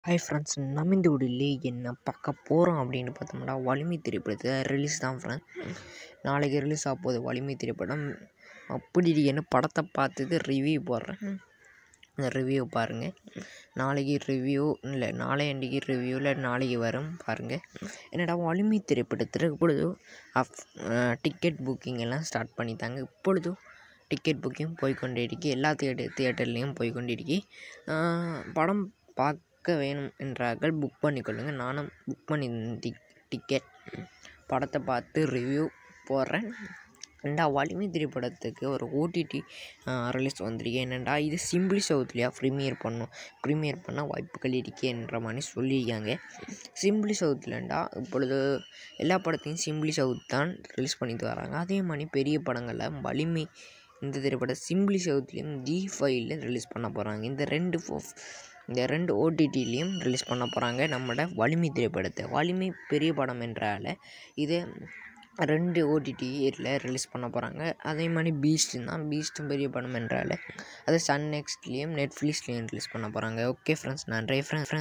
hi friends நம்ம இந்த வீடியோலே என்ன பார்க்க போகிறோம் அப்படின்னு பார்த்தோம்னா வலிமை திரைப்படத்தை ரிலீஸ் தான் ஃப்ரெண்ட்ஸ் நாளைக்கு ரிலீஸ் ஆக போகுது வலிமை திரைப்படம் அப்படி என்ன படத்தை பார்த்துட்டு ரிவ்யூ போடுறேன் அந்த ரிவ்யூ பாருங்கள் நாளைக்கு ரிவ்யூ இல்லை நாளை அன்றைக்கி ரிவ்யூவில் நாளைக்கு வரும் பாருங்கள் என்னடா வலிமை திரைப்படத்தில் இப்பொழுது அஃப் டிக்கெட் புக்கிங் எல்லாம் ஸ்டார்ட் பண்ணிட்டாங்க இப்பொழுதும் டிக்கெட் புக்கிங் போய்க்கொண்டே இருக்கு எல்லா தியேட்டர் தியேட்டர்லேயும் போய்க்கொண்டே இருக்கு படம் பார்க்க வேணும் என்றார்கள் புக் பண்ணிக்கொள்ளுங்கள் நானும் புக் பண்ணி டிக்கெட் படத்தை பார்த்து ரிவ்யூ போடுறேன் ரெண்டா வலிமை திரைப்படத்துக்கு ஒரு ஓடிடி ரிலீஸ் வந்திருக்கு என்னென்னா இது சிம்பிளி சவுத்லேயா ப்ரீமியர் பண்ணும் ப்ரீமியர் பண்ண வாய்ப்புகள் இருக்கேன்ற மாதிரி சொல்லியிருக்காங்க சிம்பிளி சவுத்லண்டா இப்பொழுது எல்லா படத்தையும் சிம்பிளி சவுத் தான் ரிலீஸ் பண்ணிட்டு வராங்க அதே மாதிரி பெரிய படங்களில் வலிமை இந்த திரைப்படம் சிம்பிளி சவுத்லேயும் ஜி ஃபைவ்ல ரிலீஸ் பண்ண போகிறாங்க இந்த ரெண்டு ஃபோ இந்த ரெண்டு ஓடிடிலையும் ரிலீஸ் பண்ண போகிறாங்க நம்மளோட வலிமை திரைப்படத்தை வலிமை பெரிய படம் என்றால இது ரெண்டு ஓடிடியில் ரிலீஸ் பண்ண போகிறாங்க அதே மாதிரி பீஸ்ட் தான் பீஸ்ட்டும் பெரிய படம் என்றால அது சன் நெக்ஸ்ட்லேயும் நெட்ஃப்ளிக்ஸ்லேயும் ரிலீஸ் பண்ண போகிறாங்க ஓகே ஃப்ரெண்ட்ஸ் நன்றி ஃப்ரெண்ட்ஸ்